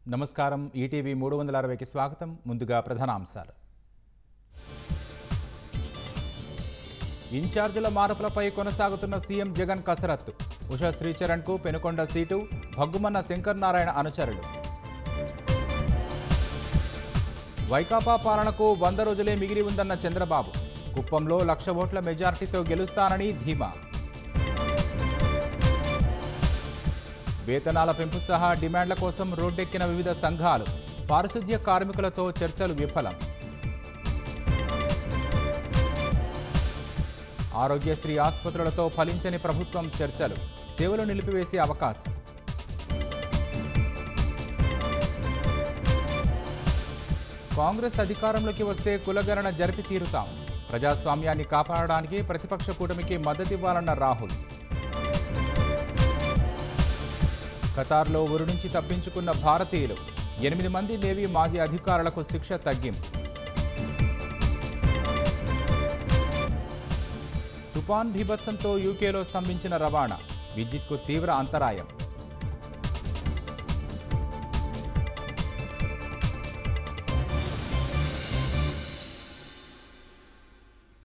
నమస్కారం ఈటీవీ మూడు వందల అరవైకి స్వాగతం ముందుగా ప్రధానాంశాలు ఇన్ఛార్జీల మార్పులపై కొనసాగుతున్న సీఎం జగన్ కసరత్తు ఉషా శ్రీచరణ్కు పెనుకొండ సీటు భగ్గుమన్న శంకర్ నారాయణ అనుచరులు వైకాపా పాలనకు వంద రోజులే మిగిలి ఉందన్న చంద్రబాబు కుప్పంలో లక్ష ఓట్ల మెజార్టీతో గెలుస్తానని ధీమా వేతనాల పెంపు సహా డిమాండ్ల కోసం రోడ్డెక్కిన వివిధ సంఘాలు పారిశుద్ధ్య కార్మికులతో చర్చలు విఫలం ఆరోగ్యశ్రీ ఆసుపత్రులతో ఫలించని ప్రభుత్వం చర్చలు సేవలు నిలిపివేసే అవకాశం కాంగ్రెస్ అధికారంలోకి వస్తే కులగణన జరిపి తీరుతాం ప్రజాస్వామ్యాన్ని కాపాడడానికి ప్రతిపక్ష కూటమికి మద్దతివ్వాలన్న రాహుల్ ఖతార్లో ఉరి నుంచి తప్పించుకున్న భారతీయులు ఎనిమిది మంది నేవీ మాజీ అధికారులకు శిక్ష తగ్గింపు తుపాన్ బీభత్సంతో యూకేలో స్తంభించిన రవాణా విద్యుత్కు తీవ్ర అంతరాయం